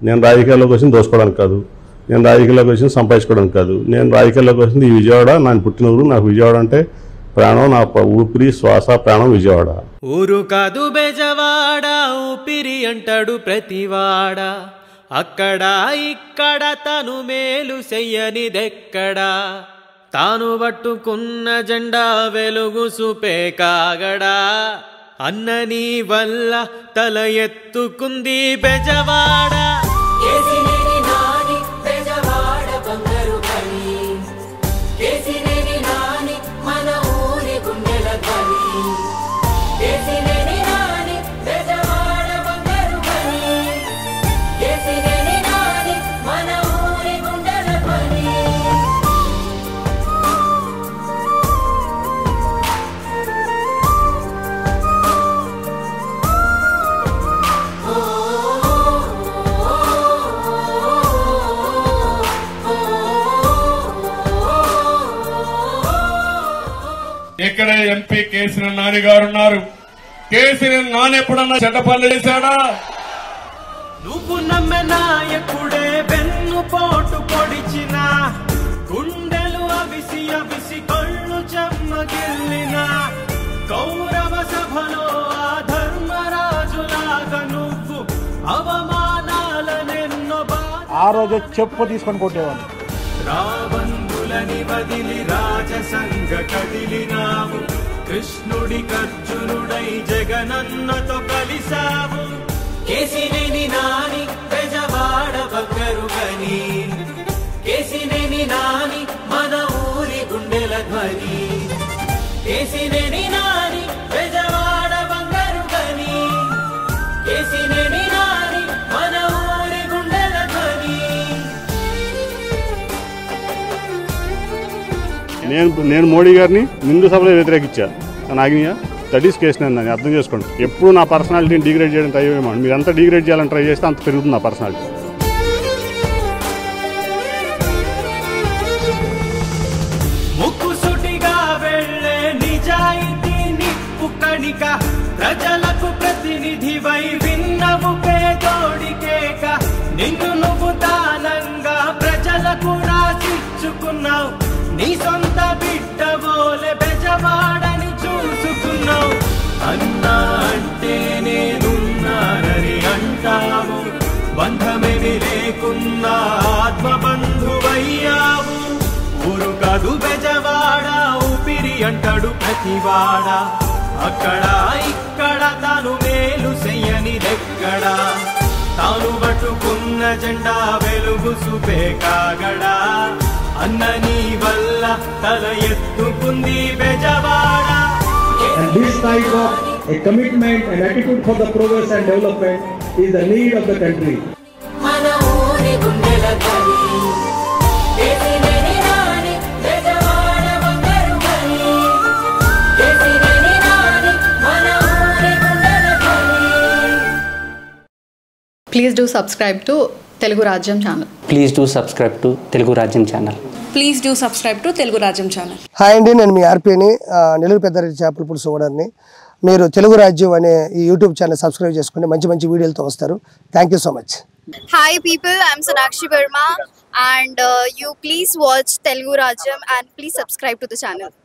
నేను రాజకీయాల్లోకి వచ్చింది దోసుకోవడానికి కాదు నేను రాజకీయాల్లోకి వచ్చింది సంపాదించుకోవడానికి కాదు నేను రాజకీయాల్లోకి వచ్చింది ఈ విజయవాడ నా పుట్టిన ఊరు నాకు విజయవాడ అంటే ప్రాణం నా ప- ఊపిరి శ్వాస ప్రాణం విజయవాడ ఊరు కాదు బెజవాడ ఊపిరి అంటాడు ప్రతివాడ అక్కడ ఇక్కడ తను మేలు చెయ్యనిదెక్కడా తాను పట్టుకున్న జెండా వెలుగు సుపే కాగడా అన్నని వల్ల తల ఎత్తుకుంది బెజవాడ కేసినేని నాని బెజవాడ బంగారు బలి కేసినేని నాని మన ఊరి గుండెల బలి కేసినేని నాని బెజవాడ బంగారు బలి కేసినేని నాని మన ఊరి గుండెల బలి ఇక్కడ ఎంపీ కేసీఆర్ నాని గారు ఉన్నారు కేసీఆర్ నాని ఎప్పుడన్నా చెడ్డ పనులు చేశాడా నువ్వు నమ్మె నాయకుడే వెన్ను పోటు పొడిచిన గుండెలు అవిసి అవిసి కళ్ళు చెమ్మగిల్లిన కౌరవ సభలో ఆ ధర్మరాజులాగా నువ్వు అవమానాలనెన్నో బాధ ఆ రోజు చెప్పు తీసుకొని కొట్టేవాళ్ళు రాబందులని వదిలి రాజసంగ కదిలినావు కృష్ణుడి కర్జునుడై జగనన్నతో కలిసావు కేసినేని నాని బెజవాడ బగ్గరు గని కేసినేని నాని మన ఊరి గుండెల ధ్వని కేసినేని నాని బెజవాడ బంగారు గని కేసినేని నాని మన ఊరి గుండెల ధ్వని నేను నేను మోడీ గారిని నిండు సభలో వ్యతిరేకించాను నాగినియా దట్ ఈస్ కేసు నేను దాన్ని అర్థం చేసుకోండి ఎప్పుడు నా పర్సనాలిటీని డిగ్రేడ్ చేయడం ట్రై చేయమని మీరు ఎంత డిగ్రేడ్ చేయాలని ట్రై చేస్తే అంత పెరుగుతుంది నా పర్సనాలిటీ ముక్కుసుటిగా వెళ్ళే నిజాయితీ నిప్పు కణిక ప్రజలకు ప్రతినిధివై విన్నవు పేదోడికేక నిన్ను నువ్వు దానంగా ప్రజలకు రాసిచ్చుకున్నావు నీ సొంత బిడ్డ బోలే బెజవాడని చూసుకున్నావు అన్నా అంటే నేనున్నానని అంటావు బంధమేమి లేకున్నా ఆత్మబంధువయ్యావు ఊరు కాదు బెజవాడ ఊపిరి అంటాడు ప్రతివాడ అక్కడ ఇక్కడ తాను మేలు చెయ్యని దెక్కడ తాను పట్టుకున్న జెండా వెలుగు సుపే కాగడా అన్న నీ వల్ల తల ఎత్తుకుంది Bezawada And this type of a commitment and attitude for the progress and development is the need of the country. మన ఊరి గుండెల బలి కేసినేని నాని బెజవాడ బంగారు బలి కేసినేని నాని మన ఊరి గుండెల బలి please do subscribe to Telugu Rajyam channel please do subscribe to Telugu Rajyam channel please do subscribe to Telugu Rajyam channel hi అండి నేను మీ ఆర్పీని ఆ, నెల్లూరు పెద్దారెడ్డి చేపల పులుసు ఓనర్ని మీరు తెలుగు రాజ్యం అనే ఈ యూట్యూబ్ ఛానల్ సబ్స్క్రైబ్ చేసుకుని మంచి మంచి వీడియోలతో వస్తారు thank you so much Hi people, I'm Sonakshi Verma and uh, you please watch Telugu Rajam and please subscribe to the channel.